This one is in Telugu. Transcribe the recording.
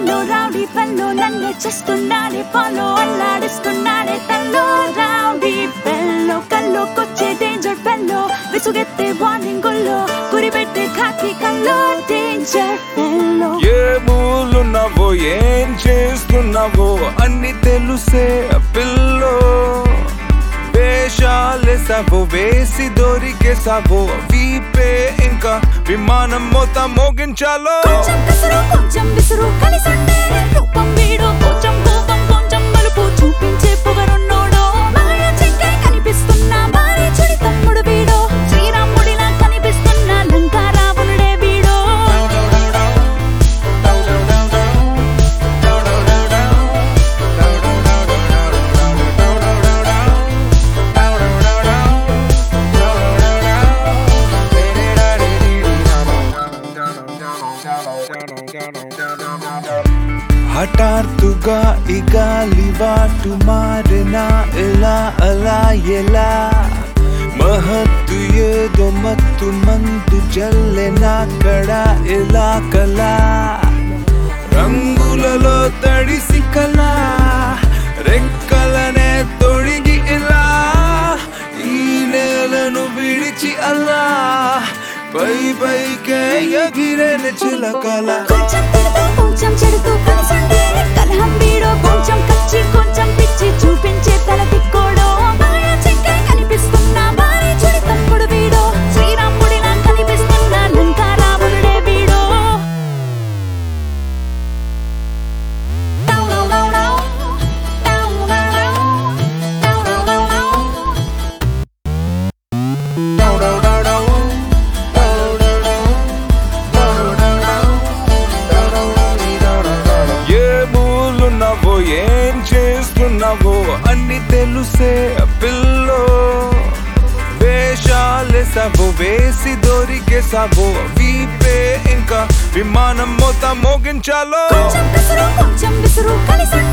ఫెల్లో రౌడీ ఫెల్లో నన్నే చేస్తున్నాడే ఫాలో అల్లాడిస్తున్నాడే తల్లో రౌడీ ఫెల్లో కల్లోకొచ్చే డేంజర్ ఫెల్లో విసుగెత్తే వార్నింగ్ గుల్లో గురిపెట్టే ఖాకి కల్లో డేంజర్ ఫెల్లో ఏ మూలున్నావో ఏం చేస్తున్నావో అన్ని తెలుసే పిల్లో వేషాలేసావో వేసి దొరికేసావో వీపే ఇంకా విమానం మొత్తం మోగించాలో కొంచెం కసురు కొంచెం విసురు కలిసండే రూపం వీడు కొంచెం కోపం కొంచెం మలుపు చూపించే పొగరున్నోడో మాయ చెక్కే కనిపిస్తున్నా మారే చెడి తమ్ముడు వీడో శ్రీరాముడిలా కనిపిస్తున్న లంకా రావణుడే వీడో హఠాత్తుగా ఈ గాలివాటు మారినా ఎలా అలా ఎలా మహత్తు ఏదో మత్తు మందు జల్లెనా కడ ఎలా కలా రంగులలో తడిసి కలా రెక్కలనే తొడిగి ఇలా ఈ నేలను విడిచి అలా పై పైకే ఎగిరేన చిలకల కొంచెం తిడుతూ కొంచెం చెడుతూ కలిసండే కలహం వీడో కొంచెం కచ్చి కొంచెం పిచ్చి చూపించే తల తిక్కోడో మాయ చెక్కే కనిపిస్తున్న మారే చెడి తమ్ముడు వీడో శ్రీరాముడిలా కనిపిస్తున్న లంకా రావణుడే వీడో ఏ మూలున్నావో ఏం చేస్తున్నావో అన్ని తెలుసే పిల్లో వేషాలేసావో వేసి దొరికేసావో వీపే ఇంకా విమానం మొత్తం మోగించాలో కొంచెం కసురు కొంచెం విసురు కలిసండే